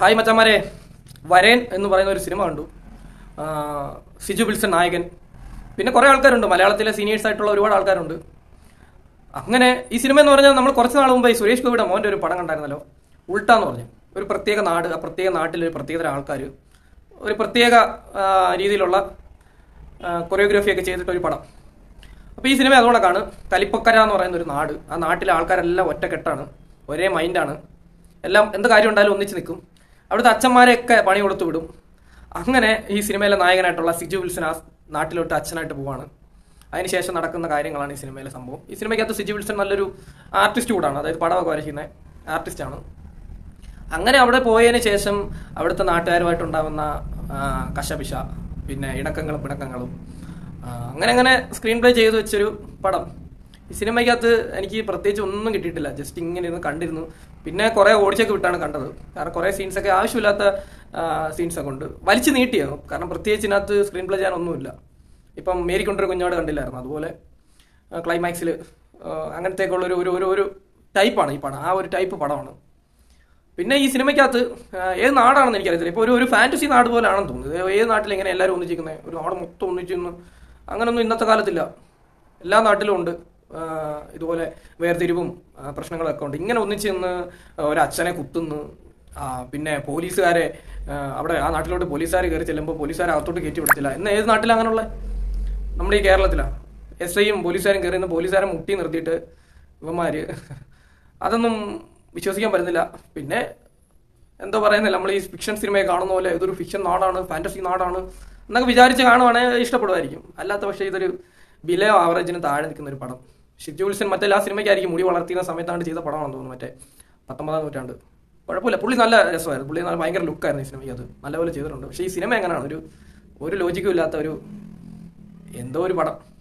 hi മച്ചന്മാരെ വരേൻ എന്ന് പറയുന്ന ഒരു സിനിമ കണ്ടു ആ, സിജു ബിൽസൺ നായകൻ പിന്നെ കുറേ ആൾക്കാരുണ്ട് മലയാളത്തിലെ സീനിയേഴ്സ് ആയിട്ടുള്ള ഒരുപാട് ആൾക്കാരുണ്ട് അങ്ങനെ ഈ സിനിമ എന്ന് പറഞ്ഞാൽ നമ്മൾ കുറച്ച് നാൾ മുമ്പ് ഈ സുരേഷ് ഗോപിയുടെ മോൻ്റെ ഒരു പടം കണ്ടായിരുന്നല്ലോ ഉൾട്ട എന്ന് പറഞ്ഞു ഒരു പ്രത്യേക നാട് ആ പ്രത്യേക നാട്ടിൽ ഒരു പ്രത്യേകതര ആൾക്കാർ ഒരു പ്രത്യേക ആ, രീതിയിലുള്ള കൊറിയോഗ്രാഫി ഒക്കെ ചെയ്തിട്ട് ഒരു പടം അപ്പോൾ ഈ സിനിമ അതുകൊണ്ടൊക്കെയാണ് കലിപ്പക്കര എന്ന് പറയുന്ന ഒരു നാട് ആ നാട്ടിലെ ആൾക്കാരെല്ലാം ഒറ്റക്കെട്ടാണ് ഒരേ മൈൻഡാണ് എല്ലാം എന്ത് കാര്യം ഉണ്ടായാലും ഒന്നിച്ച് നിൽക്കും അവിടുത്തെ അച്ഛന്മാരെയൊക്കെ പണി കൊടുത്തു വിടും അങ്ങനെ ഈ സിനിമയിലെ നായകനായിട്ടുള്ള സിജു വിൽസൺ ആ നാട്ടിലോട്ട് അച്ഛനായിട്ട് പോവാണ് അതിനുശേഷം നടക്കുന്ന കാര്യങ്ങളാണ് ഈ സിനിമയിലെ സംഭവം ഈ സിനിമയ്ക്കകത്ത് സിജു വിൽസൺ നല്ലൊരു ആർട്ടിസ്റ്റ് കൂടാണ് അതായത് പടമൊക്കെ വരയ്ക്കുന്ന ആർട്ടിസ്റ്റാണ് അങ്ങനെ അവിടെ പോയതിന് ശേഷം അവിടുത്തെ നാട്ടുകാരുമായിട്ടുണ്ടാകുന്ന ആ, കശപിശ പിന്നെ ഇണക്കങ്ങളും പിണക്കങ്ങളും ആ, അങ്ങനെ അങ്ങനെ സ്ക്രീൻ പ്ലേ ചെയ്തു വെച്ചൊരു പടം ഈ സിനിമയ്ക്കകത്ത് എനിക്ക് പ്രത്യേകിച്ച് ഒന്നും കിട്ടിയിട്ടില്ല ജസ്റ്റ് ഇങ്ങനെ ഇരുന്ന് കണ്ടിരുന്നു പിന്നെ കുറെ ഓടിച്ചൊക്കെ വിട്ടാണ് കണ്ടത് കാരണം കുറെ സീൻസ് ഒക്കെ ആവശ്യമില്ലാത്ത സീൻസ് ഒക്കെ ഉണ്ട് വലിച്ചു നീട്ടിയോ കാരണം പ്രത്യേകിച്ച് ഇതിനകത്ത് സ്ക്രീൻ പ്ലേ ചെയ്യാനൊന്നുമില്ല ഇപ്പം മേരിക്കൊണ്ടൊരു കുഞ്ഞോട് കണ്ടില്ലായിരുന്നു അതുപോലെ ക്ലൈമാക്സിൽ അങ്ങനത്തേക്കുള്ള ഒരു ഒരു ഒരു ഒരു ടൈപ്പാണ് ഈ പടം ആ ഒരു ടൈപ്പ് പടമാണ് പിന്നെ ഈ സിനിമയ്ക്കകത്ത് ആ, ഏത് നാടാണെന്ന് എനിക്കറിയത്തില്ല ഇപ്പോൾ ഒരു ഒരു ഫാന്റസി നാട് പോലെയാണെന്ന് തോന്നുന്നത് ഇത് ഏത് നാട്ടിൽ ഇങ്ങനെ എല്ലാവരും ഒന്നിച്ചിരിക്കുന്നത് ഒരു നാട് മൊത്തം ഒന്നിച്ചിരുന്നു അങ്ങനൊന്നും ഇന്നത്തെ കാലത്തില്ല എല്ലാ നാട്ടിലും ഉണ്ട് ആ, ഇതുപോലെ വേർതിരിവും ആ, പ്രശ്നങ്ങളൊക്കെ ഉണ്ട് ഇങ്ങനെ ഒന്നിച്ച് നിന്ന് ഒരു അച്ഛനെ കുത്തുന്നു ആ, പിന്നെ പോലീസുകാരെ ആ, അവിടെ ആ നാട്ടിലോട്ട് പോലീസുകാർ കയറി ചെല്ലുമ്പോൾ പോലീസുകാരെ അകത്തോട്ട് കയറ്റി വിടത്തില്ല എന്ന് ഏത് നാട്ടിലാണ് അങ്ങനെയുള്ള നമ്മുടെ ഈ കേരളത്തിലാണ് എസ് ഐയും പോലീസുകാരും കയറി നിന്ന് പോലീസുകാരെ മുട്ടി നിർത്തിയിട്ട് ഇവന്മാര് അതൊന്നും വിശ്വസിക്കാൻ പറ്റുന്നില്ല പിന്നെ എന്തോ പറയുന്നില്ല നമ്മൾ ഈ ഫിക്ഷൻ സിനിമയെ കാണുന്ന പോലെ ഇതൊരു ഫിക്ഷൻ നാടാണ് ഫാന്റസി നാടാണ് എന്നൊക്കെ വിചാരിച്ച് കാണുവാണെങ്കിൽ ഇഷ്ടപ്പെടുമായിരിക്കും അല്ലാത്ത പക്ഷേ ഇതൊരു ബിലോ ആവറേജിന് താഴെ നിൽക്കുന്ന ഒരു പടം ഷിജു വിൽസൺ മറ്റേ ആ സിനിമയ്ക്കായിരിക്കും മുടി വളർത്തിയുന്ന സമയത്താണ് ചെയ്ത പടമാണെന്ന് തോന്നുന്നു മറ്റേ പത്തൊമ്പതാം നൂറ്റാണ്ട് കുഴപ്പമില്ല പുള്ളി നല്ല രസമായിരുന്നു പുള്ളി നല്ല ഭയങ്കര ലുക്കായിരുന്നു ഈ സിനിമയ്ക്ക് അത് നല്ലപോലെ ചെയ്തിട്ടുണ്ട് പക്ഷേ ഈ സിനിമ എങ്ങനെയാണ് ഒരു ഒരു ലോജിക്കും ഇല്ലാത്ത ഒരു എന്തോ ഒരു പടം